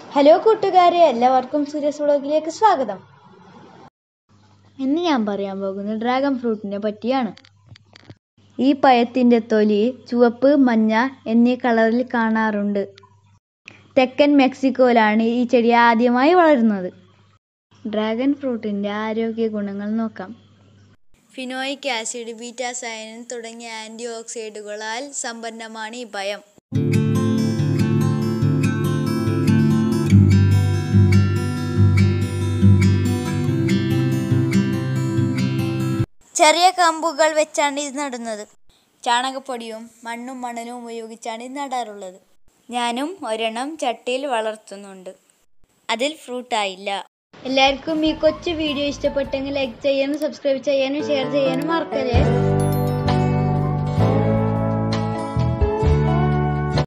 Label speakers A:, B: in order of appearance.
A: hello കൂട്ടുകാരെ എല്ലാവർക്കും serious വ്ളോഗിലേക്ക് സ്വാഗതം ഇന്ന് ഞാൻ പറയാൻ പോകുന്നത് ഡ്രാഗൺ ഫ്രൂട്ടിനെ പറ്റിയാണ് ഈ പഴത്തിൻ്റെ തൊലി ചുവപ്പ് മഞ്ഞ എന്നീ കളറിൽ കാണാറുണ്ട് തെക്കൻ മെക്സിക്കോയിലാണ് ഈ ചെടി ആദ്യമായി വളരുന്നത് ഡ്രാഗൺ ഫ്രൂട്ടിൻ്റെ ആരോഗ്യ ഗുണങ്ങൾ നോക്കാം ഫിനോയിക് ആസിഡ് ബീറ്റാസൈനിൻ തുടങ്ങിയ ആൻറ്റി ഓക്സൈഡുകളാൽ സമ്പന്നമാണ് ഈ പഴം ചെറിയ കമ്പുകൾ വെച്ചാണ് ഇത് നടുന്നത് ചാണകപ്പൊടിയും മണ്ണും മണലും ഉപയോഗിച്ചാണ് ഇത് നടാറുള്ളത് ഞാനും ഒരെണ്ണം ചട്ടിയിൽ വളർത്തുന്നുണ്ട് അതിൽ ഫ്രൂട്ടായില്ല എല്ലാവർക്കും ഈ കൊച്ചു വീഡിയോ ഇഷ്ടപ്പെട്ടെങ്കിൽ ലൈക്ക് ചെയ്യാനും സബ്സ്ക്രൈബ് ചെയ്യാനും ഷെയർ ചെയ്യാനും മറക്കല്ലേ